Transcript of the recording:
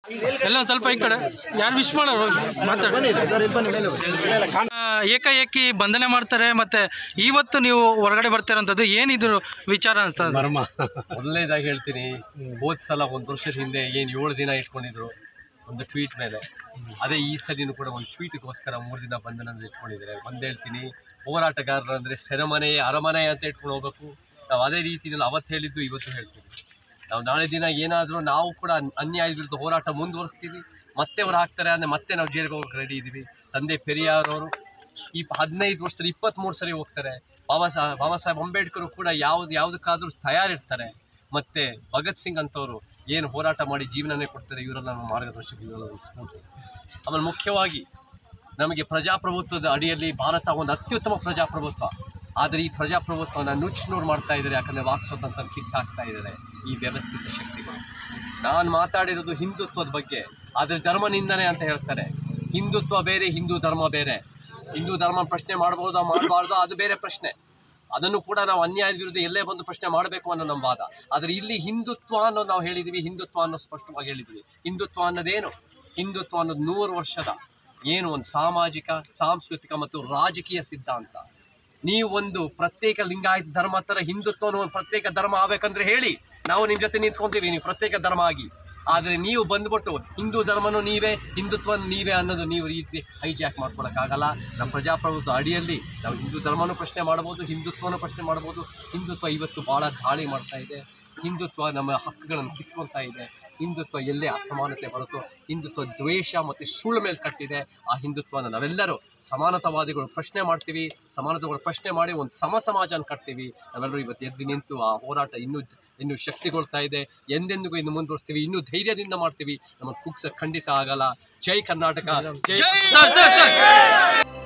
ಎಲ್ಲ ಒಂದ್ ಸ್ವಲ್ಪ ಈ ಕಡೆ ಯಾರು ವಿಶ್ ಮಾಡೋರು ಮಾತಾಡಿ ಆ, ಏಕಾಏಕಿ ಬಂಧನೆ ಮಾಡ್ತಾರೆ ಮತ್ತೆ ಇವತ್ತು ನೀವು ಹೊರಗಡೆ ಬರ್ತಿರೋಂಥದ್ದು ಏನಿದ್ರು ವಿಚಾರ ಅನ್ಸ್ತದೆ ಸರ್? ಮೊದಲನೇದಾಗಿ ಹೇಳ್ತೀನಿ ಹೋದ್ ಸಲ ಒಂದು ವರ್ಷದ ಹಿಂದೆ ಏನು ಏಳು ದಿನ ಇಟ್ಕೊಂಡಿದ್ರು ಒಂದು ಟ್ವೀಟ್ ಮೇಲೆ ಅದೇ ಈ ಸಲಿನೂ ಕೂಡ ಒಂದು ಟ್ವೀಟ್ಗೋಸ್ಕರ ಮೂರು ದಿನ ಬಂಧನ ಇಟ್ಕೊಂಡಿದ್ದಾರೆ ಒಂದು ಹೇಳ್ತೀನಿ ಹೋರಾಟಗಾರರು ಅಂದರೆ ಸೆರೆಮನೆ ಅರಮನೆ ಅಂತ ಇಟ್ಕೊಂಡು ಹೋಗ್ಬೇಕು ನಾವು ಅದೇ ರೀತಿಯಲ್ಲಿ ಅವತ್ತು ಹೇಳಿದ್ದು ಇವತ್ತು ಹೇಳ್ತೀವಿ ನಾವು ನಾಳೆ ದಿನ ಏನಾದರೂ ನಾವು ಕೂಡ ಅನ್- ಅನ್ಯಾಯದ ವಿರುದ್ಧ ಹೋರಾಟ ಮುಂದುವರಿಸ್ತೀವಿ ಮತ್ತೆ ಅವ್ರು ಹಾಕ್ತಾರೆ ಅಂದರೆ ಮತ್ತೆ ನಾವು ಜೈಲಿಗೆ ಹೋಗಕ್ಕೆ ರೆಡಿ ಇದ್ದೀವಿ ತಂದೆ ಪೆರಿಯಾರ್ ಅವರು ಈ ಹದಿನೈದು ವರ್ಷದಲ್ಲಿ ಇಪ್ಪತ್ತ್ಮೂರು ಸರಿ ಹೋಗ್ತಾರೆ ಬಾಬಾ ಸಾಹೇಬ್ ಬಾಬಾ ಸಾಹೇಬ್ ಅಂಬೇಡ್ಕರ್ ಕೂಡ ಯಾವ್ದು ಯಾವುದಕ್ಕಾದ್ರೂ ತಯಾರಿರ್ತಾರೆ ಮತ್ತೆ ಭಗತ್ ಸಿಂಗ್ ಅಂತವರು ಏನು ಹೋರಾಟ ಮಾಡಿ ಜೀವನನೇ ಕೊಡ್ತಾರೆ ಇವರೆಲ್ಲ ನಮ್ಮ ಮಾರ್ಗದರ್ಶಕ ಇವರೆಲ್ಲ ಒಂದು ಸ್ಫೂರ್ತಿ ಆಮೇಲೆ ಮುಖ್ಯವಾಗಿ ನಮಗೆ ಪ್ರಜಾಪ್ರಭುತ್ವದ ಅಡಿಯಲ್ಲಿ ಭಾರತ ಒಂದು ಅತ್ಯುತ್ತಮ ಪ್ರಜಾಪ್ರಭುತ್ವ ಆದರೆ ಈ ಪ್ರಜಾಪ್ರಭುತ್ವನ ನುಚ್ಚುನೂರು ಮಾಡ್ತಾ ಇದ್ದಾರೆ ಯಾಕಂದರೆ ವಾಕ್ ಸ್ವಾತಂತ್ರ್ಯ ಕಿತ್ತಾಕ್ತಾ ಇದ್ದಾರೆ ಈ ವ್ಯವಸ್ಥಿತ ಶಕ್ತಿಗಳು ನಾನು ಮಾತಾಡಿರೋದು ಹಿಂದುತ್ವದ ಬಗ್ಗೆ ಆದರೆ ಧರ್ಮ ನಿಂದನೆ ಅಂತ ಹೇಳ್ತಾರೆ ಹಿಂದುತ್ವ ಬೇರೆ ಹಿಂದೂ ಧರ್ಮ ಬೇರೆ ಹಿಂದೂ ಧರ್ಮ ಪ್ರಶ್ನೆ ಮಾಡ್ಬೋದಾ ಮಾಡಬಾರ್ದು ಅದು ಬೇರೆ ಪ್ರಶ್ನೆ ಅದನ್ನು ಕೂಡ ನಾವು ಅನ್ಯಾಯದ ವಿರುದ್ಧ ಎಲ್ಲೇ ಬಂದು ಪ್ರಶ್ನೆ ಮಾಡಬೇಕು ಅನ್ನೋ ನಮ್ಮ ವಾದ ಆದರೆ ಇಲ್ಲಿ ಹಿಂದುತ್ವ ಅನ್ನೋ ನಾವು ಹೇಳಿದ್ವಿ ಹಿಂದುತ್ವ ಅನ್ನೋ ಸ್ಪಷ್ಟವಾಗಿ ಹೇಳಿದ್ವಿ ಹಿಂದುತ್ವ ಅನ್ನೋದೇನು ಹಿಂದುತ್ವ ಅನ್ನೋದು ನೂರು ವರ್ಷದ ಏನು ಒಂದು ಸಾಮಾಜಿಕ ಸಾಂಸ್ಕೃತಿಕ ಮತ್ತು ರಾಜಕೀಯ ಸಿದ್ಧಾಂತ ನೀವು ಒಂದು ಪ್ರತ್ಯೇಕ ಲಿಂಗಾಯತ ಧರ್ಮ ಥರ ಹಿಂದುತ್ವವನ್ನು ಒಂದು ಪ್ರತ್ಯೇಕ ಧರ್ಮ ಆಗ್ಬೇಕಂದ್ರೆ ಹೇಳಿ ನಾವು ನಿಮ್ಮ ಜೊತೆ ನಿಂತ್ಕೊಂತೀವಿ ನೀವು ಪ್ರತ್ಯೇಕ ಧರ್ಮ ಆಗಿ ಆದರೆ ನೀವು ಬಂದ್ಬಿಟ್ಟು ಹಿಂದೂ ಧರ್ಮನೂ ನೀವೇ ಹಿಂದುತ್ವ ನೀವೇ ಅನ್ನೋದು ನೀವು ರೀತಿ ಹೈಜಾಕ್ ಮಾಡ್ಕೊಳಕ್ಕಾಗಲ್ಲ ನಮ್ಮ ಪ್ರಜಾಪ್ರಭುತ್ವ ಅಡಿಯಲ್ಲಿ ನಾವು ಹಿಂದೂ ಧರ್ಮನೂ ಪ್ರಶ್ನೆ ಮಾಡ್ಬೋದು ಹಿಂದುತ್ವನೂ ಪ್ರಶ್ನೆ ಮಾಡ್ಬೋದು ಹಿಂದುತ್ವ ಇವತ್ತು ಭಾಳ ದಾಳಿ ಮಾಡ್ತಾ ಇದೆ ಹಿಂದುತ್ವ ನಮ್ಮ ಹಕ್ಕುಗಳನ್ನು ಕಿತ್ಕೊಳ್ತಾ ಇದೆ ಹಿಂದುತ್ವ ಎಲ್ಲೇ ಅಸಮಾನತೆ ಹೊರತು ಹಿಂದುತ್ವ ದ್ವೇಷ ಮತ್ತು ಸುಳ್ಳು ಮೇಲೆ ಕಟ್ಟಿದೆ ಆ ಹಿಂದುತ್ವನ ನಾವೆಲ್ಲರೂ ಸಮಾನತಾವಾದಿಗಳು ಪ್ರಶ್ನೆ ಮಾಡ್ತೀವಿ ಸಮಾನತೆಗಳು ಪ್ರಶ್ನೆ ಮಾಡಿ ಒಂದು ಸಮ ಸಮಾಜನ ಕಟ್ತೀವಿ ನಾವೆಲ್ಲರೂ ಇವತ್ತು ಎದ್ದು ನಿಂತು ಆ ಹೋರಾಟ ಇನ್ನೂ ಇನ್ನೂ ಶಕ್ತಿಗೊಳ್ತಾ ಇದೆ ಎಂದೆಂದಿಗೂ ಇನ್ನು ಮುಂದುವರಿಸ್ತೀವಿ ಇನ್ನೂ ಧೈರ್ಯದಿಂದ ಮಾಡ್ತೀವಿ ನಮಗೆ ಕುಗ್ಸಕ್ಕೆ ಖಂಡಿತ ಆಗಲ್ಲ ಜೈ ಕರ್ನಾಟಕ ಜೈ ಸರ್ ಸರ್ ಸರ್